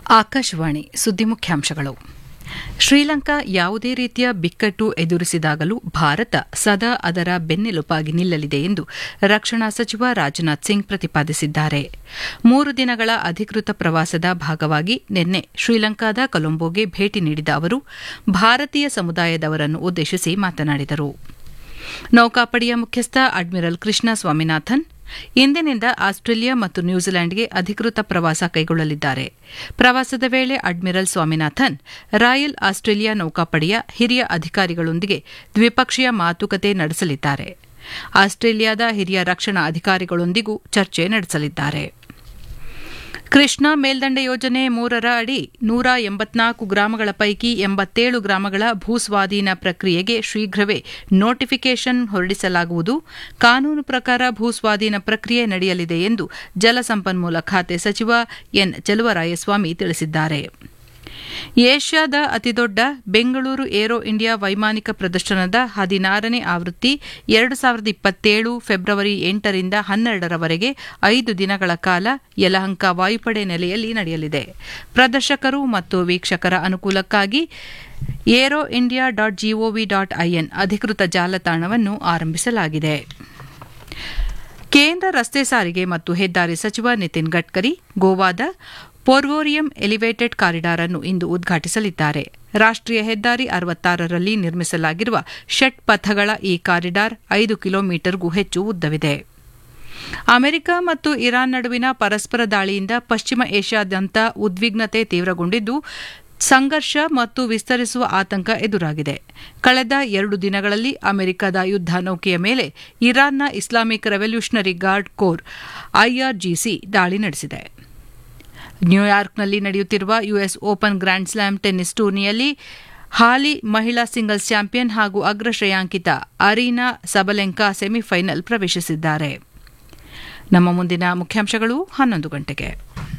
ಆಕಾಶವಾಣಿ ಸುದ್ದಿ ಮುಖ್ಯಾಂಶಗಳು ಶ್ರೀಲಂಕಾ ಯಾವುದೇ ರೀತಿಯ ಬಿಕ್ಕಟ್ಟು ಎದುರಿಸಿದಾಗಲೂ ಭಾರತ ಸದಾ ಅದರ ಬೆನ್ನೆಲುಬಾಗಿ ನಿಲ್ಲಲಿದೆ ಎಂದು ರಕ್ಷಣಾ ಸಚಿವ ರಾಜನಾಥ್ ಸಿಂಗ್ ಪ್ರತಿಪಾದಿಸಿದ್ದಾರೆ ಮೂರು ದಿನಗಳ ಅಧಿಕೃತ ಪ್ರವಾಸದ ಭಾಗವಾಗಿ ನಿನ್ನೆ ಶ್ರೀಲಂಕಾದ ಕೊಲಂಬೋಗೆ ಭೇಟಿ ನೀಡಿದ ಅವರು ಭಾರತೀಯ ಸಮುದಾಯದವರನ್ನು ಉದ್ದೇಶಿಸಿ ಮಾತನಾಡಿದರು ನೌಕಾಪಡೆಯ ಮುಖ್ಯಸ್ಥ ಅಡ್ಮಿರಲ್ ಕೃಷ್ಣ ಸ್ವಾಮಿನಾಥನ್ ಇಂದಿನಿಂದ ಆಸ್ಟ್ರೇಲಿಯಾ ಮತ್ತು ನ್ಯೂಜಿಲೆಂಡ್ಗೆ ಅಧಿಕೃತ ಪ್ರವಾಸ ಕೈಗೊಳ್ಳಲಿದ್ದಾರೆ ಪ್ರವಾಸದ ವೇಳೆ ಅಡ್ಮಿರಲ್ ಸ್ವಾಮಿನಾಥನ್ ರಾಯಲ್ ಆಸ್ಟ್ರೇಲಿಯಾ ನೌಕಾಪಡೆಯ ಹಿರಿಯ ಅಧಿಕಾರಿಗಳೊಂದಿಗೆ ದ್ವಿಪಕ್ಷೀಯ ಮಾತುಕತೆ ನಡೆಸಲಿದ್ದಾರೆ ಆಸ್ಟ್ರೇಲಿಯಾದ ಹಿರಿಯ ರಕ್ಷಣಾ ಅಧಿಕಾರಿಗಳೊಂದಿಗೂ ಚರ್ಚೆ ನಡೆಸಲಿದ್ದಾರೆ ಕೃಷ್ಣಾ ಮೇಲ್ದಂಡೆ ಯೋಜನೆ ಮೂರರ ಅಡಿ ನೂರ ಎಂಬತ್ನಾಲ್ಕು ಗ್ರಾಮಗಳ ಪೈಕಿ ಎಂಬತ್ತೇಳು ಗ್ರಾಮಗಳ ಭೂಸ್ವಾಧೀನ ಪ್ರಕ್ರಿಯೆಗೆ ಶೀಘ್ರವೇ ನೋಟಿಫಿಕೇಷನ್ ಹೊರಡಿಸಲಾಗುವುದು ಕಾನೂನು ಪ್ರಕಾರ ಭೂಸ್ವಾಧೀನ ಪ್ರಕ್ರಿಯೆ ನಡೆಯಲಿದೆ ಎಂದು ಜಲಸಂಪನ್ಮೂಲ ಖಾತೆ ಸಚಿವ ಎನ್ ಚೆಲುವರಾಯಸ್ವಾಮಿ ತಿಳಿಸಿದ್ದಾರೆ ಏಷ್ಯಾದ ಅತಿದೊಡ್ಡ ಬೆಂಗಳೂರು ಏರೋ ಇಂಡಿಯಾ ವೈಮಾನಿಕ ಪ್ರದರ್ಶನದ ಹದಿನಾರನೇ ಆವೃತ್ತಿ ಎರಡು ಸಾವಿರದ ಇಪ್ಪತ್ತೇಳು ಫೆಬ್ರವರಿ ಎಂಟರಿಂದ ಹನ್ನೆರಡರವರೆಗೆ ಐದು ದಿನಗಳ ಕಾಲ ಯಲಹಂಕ ವಾಯುಪಡೆ ನೆಲೆಯಲ್ಲಿ ನಡೆಯಲಿದೆ ಪ್ರದರ್ಶಕರು ಮತ್ತು ವೀಕ್ಷಕರ ಅನುಕೂಲಕ್ಕಾಗಿ Aero India dot GOV dot IN ಅಧಿಕೃತ ಜಾಲತಾಣವನ್ನು ಆರಂಭಿಸಲಾಗಿದೆ ಕೇಂದ್ರ ರಸ್ತೆ ಸಾರಿಗೆ ಮತ್ತು ಹೆದ್ದಾರಿ ಸಚಿವ ನಿತಿನ್ ಗಡ್ಕರಿ ಗೋವಾದ ಪೋರ್ವೋರಿಯಂ ಎಲಿವೇಟೆಡ್ ಕಾರಿಡಾರ್ ಅನ್ನು ಇಂದು ಉದ್ಘಾಟಿಸಲಿದ್ದಾರೆ ರಾಷ್ಟೀಯ ಹೆದ್ದಾರಿ ಅರವತ್ತಾರರಲ್ಲಿ ನಿರ್ಮಿಸಲಾಗಿರುವ ಷಟ್ ಪಥಗಳ ಈ ಕಾರಿಡಾರ್ ಐದು ಕಿಲೋಮೀಟರ್ಗೂ ಹೆಚ್ಚು ಉದ್ದವಿದೆ ಅಮೆರಿಕ ಮತ್ತು ಇರಾನ್ ನಡುವಿನ ಪರಸ್ಪರ ದಾಳಿಯಿಂದ ಪಶ್ಚಿಮ ಏಷ್ಯಾದ್ಯಂತ ಉದ್ವಿಗ್ನತೆ ತೀವ್ರಗೊಂಡಿದ್ದು ಸಂಘರ್ಷ ಮತ್ತು ವಿಸ್ತರಿಸುವ ಆತಂಕ ಎದುರಾಗಿದೆ ಕಳೆದ ಎರಡು ದಿನಗಳಲ್ಲಿ ಅಮೆರಿಕದ ಯುದ್ದ ನೌಕೆಯ ಮೇಲೆ ಇರಾನ್ನ Islamic revolutionary guard corps IRGC ದಾಳಿ ನಡೆಸಿದೆ ನ್ಯೂಯಾರ್ಕ್ನಲ್ಲಿ ನಡೆಯುತ್ತಿರುವ US Open grand slam tennis ಟೂರ್ನಿಯಲ್ಲಿ ಹಾಲಿ ಮಹಿಳಾ ಸಿಂಗಲ್ಸ್ ಚಾಂಪಿಯನ್ ಹಾಗೂ ಅಗ್ರ ಶ್ರೇಯಾಂಕಿತ ಅರೀನಾ ಸಬಲೆಂಕಾ ಸೆಮಿಫೈನಲ್ ಪ್ರವೇಶಿಸಿದ್ದಾರೆ ನಮ್ಮ ಮುಂದಿನ ಮುಖ್ಯಾಂಶಗಳು ಹನ್ನೊಂದು ಗಂಟೆಗೆ